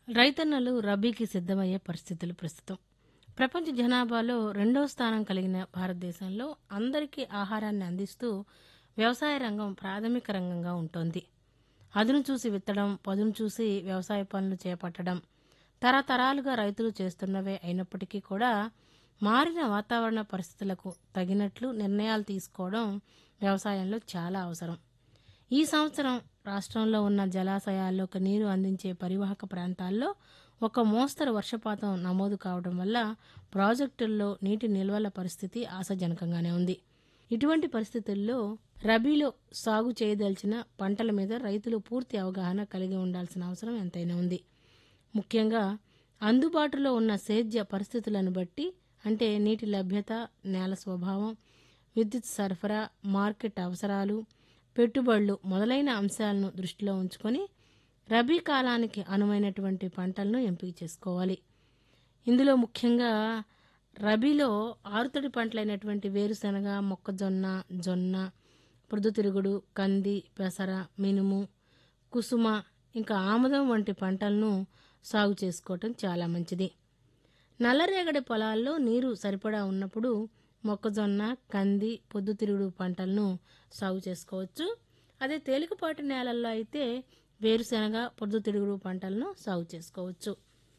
రైతన్నలు రబీకి సిద్ధమయ్యే పరిస్థితులు ప్రస్తుతం ప్రపంచ జనాభాలో రెండో స్థానం కలిగిన భారతదేశంలో అందరికీ ఆహారాన్ని అందిస్తూ వ్యవసాయ రంగం ప్రాథమిక రంగంగా ఉంటోంది అదును చూసి విత్తడం పదును చూసి వ్యవసాయ పనులు చేపట్టడం తరతరాలుగా రైతులు చేస్తున్నవే అయినప్పటికీ కూడా మారిన వాతావరణ పరిస్థితులకు తగినట్లు నిర్ణయాలు తీసుకోవడం వ్యవసాయంలో చాలా అవసరం ఈ సంవత్సరం రాష్ట్రంలో ఉన్న జలాశయాల్లోకి నీరు అందించే పరివాహక ప్రాంతాల్లో ఒక మోస్తరు వర్షపాతం నమోదు కావడం వల్ల ప్రాజెక్టుల్లో నీటి నిల్వల పరిస్థితి ఆశాజనకంగానే ఉంది ఇటువంటి పరిస్థితుల్లో రబీలో సాగు చేయదలిచిన పంటల మీద రైతులు పూర్తి అవగాహన కలిగి ఉండాల్సిన అవసరం ఎంతైనా ఉంది ముఖ్యంగా అందుబాటులో ఉన్న సేద్య పరిస్థితులను బట్టి అంటే నీటి లభ్యత నేల స్వభావం విద్యుత్ సరఫరా మార్కెట్ అవసరాలు పెట్టుబడులు మొదలైన అంశాలను దృష్టిలో ఉంచుకొని రబీ కాలానికి అనువైనటువంటి పంటలను ఎంపిక చేసుకోవాలి ఇందులో ముఖ్యంగా రబీలో ఆరుతడి పంటలైనటువంటి వేరుశనగ మొక్కజొన్న జొన్న ప్రొద్దుతిరుగుడు కంది పెసర మినుము కుసుమ ఇంకా ఆముదం వంటి పంటలను సాగు చేసుకోవటం చాలా మంచిది నల్లరేగడి పొలాల్లో నీరు సరిపడా ఉన్నప్పుడు మొక్కజొన్న కంది పొద్దుతిరుగుడు పంటలను సాగు చేసుకోవచ్చు అదే తేలికపాటి నేలల్లో అయితే వేరుశనగ పొద్దుతిరుగుడు పంటలను సాగు చేసుకోవచ్చు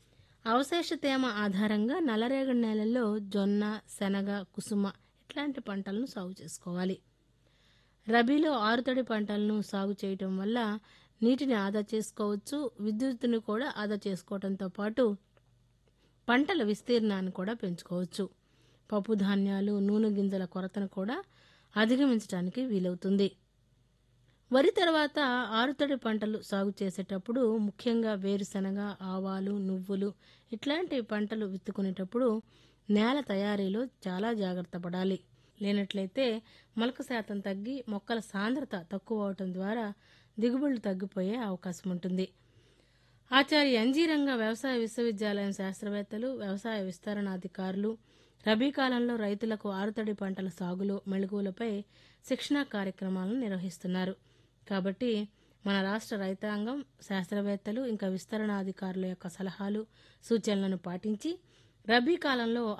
అవశేష తేమ ఆధారంగా నల్లరేగడి నేలల్లో జొన్న శనగ కుసుమ ఇట్లాంటి పంటలను సాగు చేసుకోవాలి రబీలో ఆరుతడి పంటలను సాగు చేయటం వల్ల నీటిని ఆదా చేసుకోవచ్చు విద్యుత్తును కూడా ఆదా చేసుకోవడంతో పాటు పంటల విస్తీర్ణాన్ని కూడా పెంచుకోవచ్చు పప్పు ధాన్యాలు నూనె గింజల కొరతను కూడా అధిగమించడానికి వీలవుతుంది వరి తర్వాత ఆరుతడి పంటలు సాగు చేసేటప్పుడు ముఖ్యంగా వేరుశనగ ఆవాలు నువ్వులు ఇట్లాంటి పంటలు విత్తుకునేటప్పుడు నేల తయారీలో చాలా జాగ్రత్త పడాలి లేనట్లయితే మొలక శాతం తగ్గి మొక్కల సాంద్రత తక్కువ అవటం ద్వారా దిగుబడులు తగ్గిపోయే అవకాశం ఉంటుంది ఆచార్య ఎన్జీరంగ వ్యవసాయ విశ్వవిద్యాలయం శాస్త్రవేత్తలు వ్యవసాయ విస్తరణాధికారులు రబీ కాలంలో రైతులకు ఆరుతడి పంటల సాగులో మెళుగులపై శిక్షణా కార్యక్రమాలను నిర్వహిస్తున్నారు కాబట్టి మన రాష్ట్ర రైతాంగం శాస్త్రవేత్తలు ఇంకా విస్తరణాధికారుల యొక్క సలహాలు సూచనలను పాటించి రబీ కాలంలో